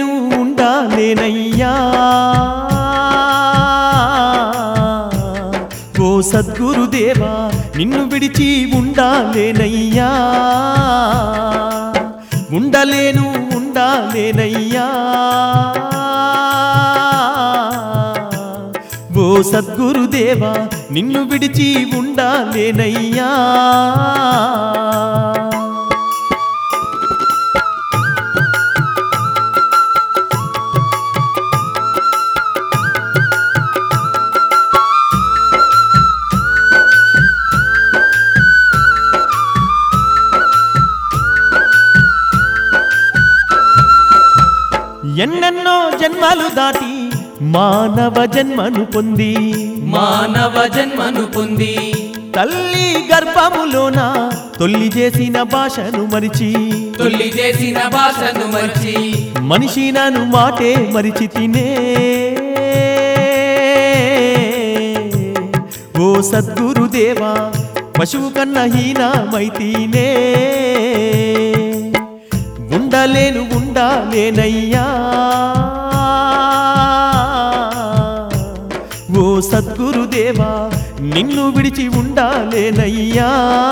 ఉండలేను ఉండాలేనయ్యా ఓ సద్గురుదేవా నిన్ను విడిచి ఉండాలేనయ్యా ఉండలేను ఉండాలేనయ్యా ఓ సద్గురుదేవా నిన్ను విడిచి ఉండాలేనయ్యా ఎన్నెన్నో జన్మలు దాటి మానవ జన్మను పొంది మానవ జన్మను పొంది తల్లి గర్భములోన తొల్లి చేసిన భాషను మరిచి తొల్లి చేసిన భాషను మర్చి మనిషి నన్ను మాటే మరిచి తినే ఓ సద్గురుదేవా పశువు కన్న హీనమైతీనే ఉండలేను ఉండాలేనయ్యా ఓ సద్గురుదేవా నిన్ను విడిచి ఉండాలేనయ్యా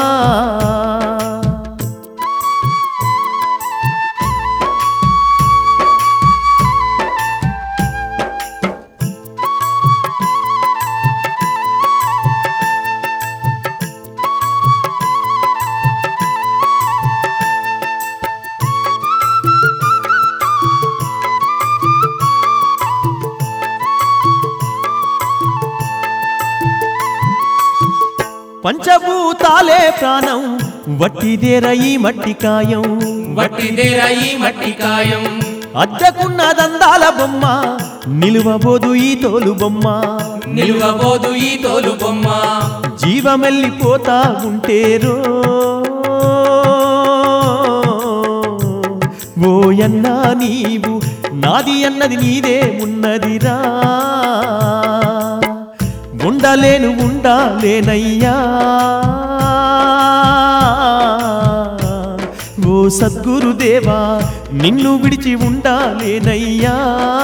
పంచభూతాలే ప్రాణం వట్టిదేర ఈ మట్టి కాయం వట్టిదేరా ఈ మట్టి కాయం అద్దకున్న దందాల బొమ్మ నిలువబోదు ఈ తోలు బొమ్మ నిలువబోదు ఈ తోలు బొమ్మ జీవమెల్లిపోతా ఉంటేరో ఓయన్నా నీవు నాది అన్నది నీదే ఉన్నదిరా ఉండలేను ఉండాలేనయ్యా ఓ సద్గురుదేవా నిన్ను విడిచి ఉండాలేనయ్యా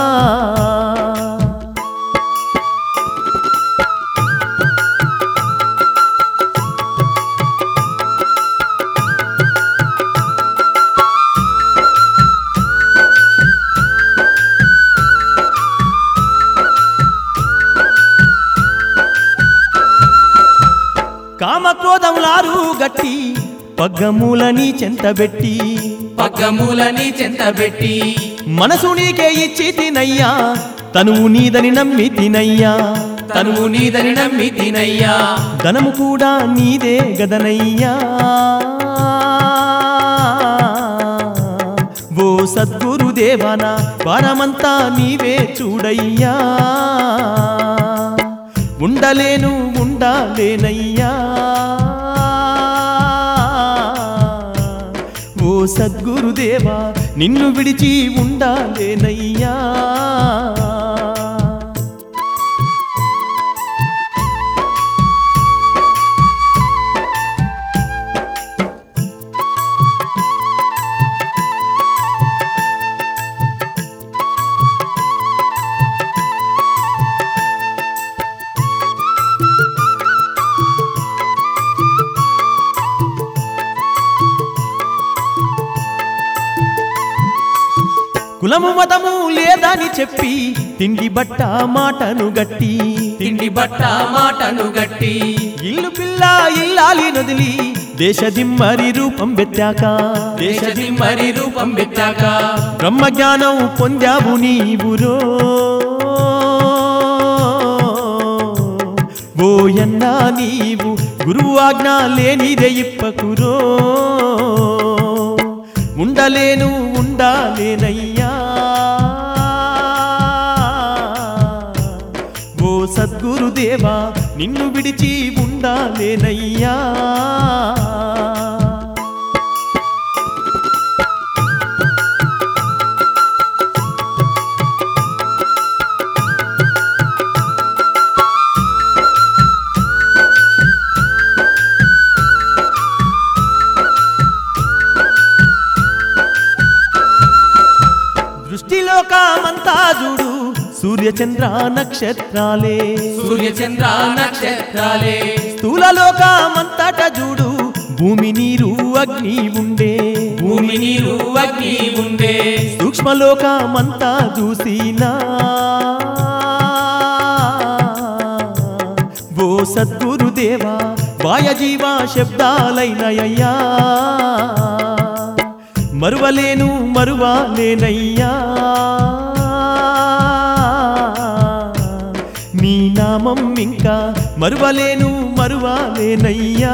కామక్రోధములారు గట్టి పగ్గమూలని చెంతబెట్టి పగ్గమూలని చెంతబెట్టి మనసు నీకే ఇచ్చి తినయ్యా తనువు నీదని నమ్మి తినయ్యా తనువు నీదని నమ్మి తినయ్యా ధనము కూడా నీదే గదనయ్యా ఓ సద్గురుదేవనా వారమంతా నీవే చూడయ్యా ఉండలేను ఉండాలేనయ్యా ఓ సద్గురుదేవా నిన్ను విడిచి ఉండాలేనయ్యా కులము మతము లేదని చెప్పి తిండి బట్ట మాటను గట్టి తిండి బట్ట మాటను గట్టి ఇల్లు పిల్ల ఇల్లాలి నొదిలి దేశదిమ్మరి రూపం వెత్తాక దేశది మరి రూపం పెట్టాక బ్రహ్మజ్ఞానం పొందావు నీవురో ఓయన్నా నీవు గురువు ఆజ్ఞ లేనిదే ఇప్పకురో ఉండలేను ఉండాలేనయ్యా ఓ సద్గురుదేవా నిన్ను విడిచి ఉండాలేనయ్యా సృష్టిలోకమంతా చూడు సూర్యచంద్ర నక్షత్రాలే సూర్య చంద్ర నక్షత్రాలే స్థూలలోకమంతట చూడు భూమి నీరు అగ్ని ఉండే భూమి నీరు అగ్ని ఉండే సూక్ష్మలోకమంతా చూసినా ఓ సద్గురుదేవా వాయజీవ శబ్దాలైనయ్యా మరువలేను మరువలేనయ్యా నీ నామం ఇంకా మరువలేను మరువలేనయ్యా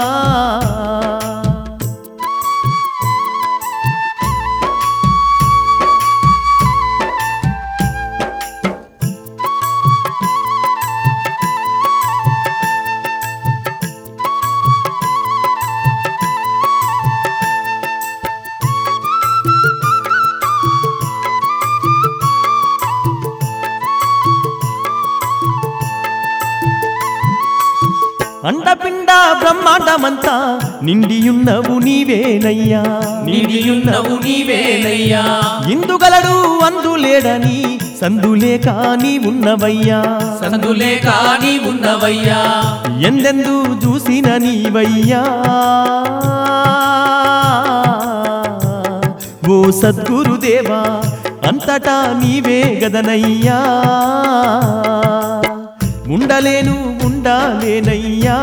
అండపిండ బ్రహ్మాండమంతా నిండియున్నవు నీవేనయ్యా నిండియున్నవు నీవేనయ్యా ఇందుగలడు అందులేడని సందులేక నీ ఉన్నవయ్యా సందులే కాని ఉన్నవయ్యా ఎందెందు చూసిన నీవయ్యా ఓ సద్గురుదేవా అంతటా నీవే గదనయ్యా ఉండలేను ఉండాలేనయ్యా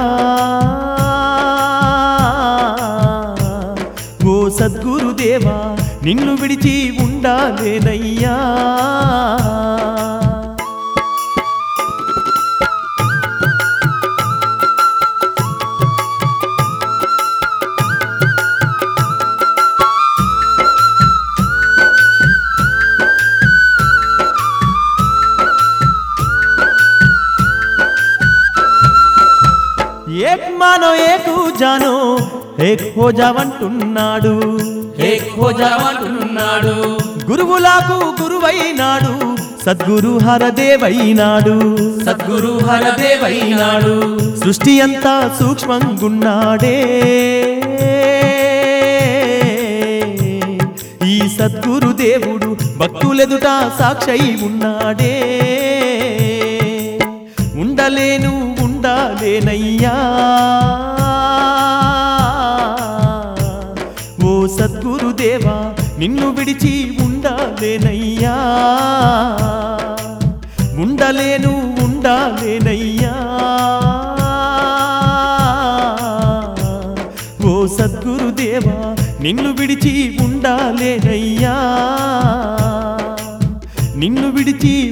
ఓ సద్గురుదేవా నిన్ను విడిచి ఉండాలేనయ్యా ఏక్ మానో ఏకు జానో ఏక్ హో జావంటున్నాడు హే ఖోజావంటున్నాడు గురువులకు గురువైనాడు సద్గురు హరదేవైనాడు సద్గురు హరదేవైనాడు సృష్టి అంతా సూక్ష్మంగున్నాడే ఈ సద్గురు దేవుడు భక్తులెదుట సాక్షై ఉన్నాడే ఉండలేను ఉండాలేనయ్యా ఓ సద్గురుదేవా నిన్ను విడిచి ఉండాలేనయ్యా ఉండలేను ఉండాలేనయ్యా ఓ సద్గురుదేవా నిన్ను విడిచి ఉండాలేనయ్యా నిన్ను విడిచి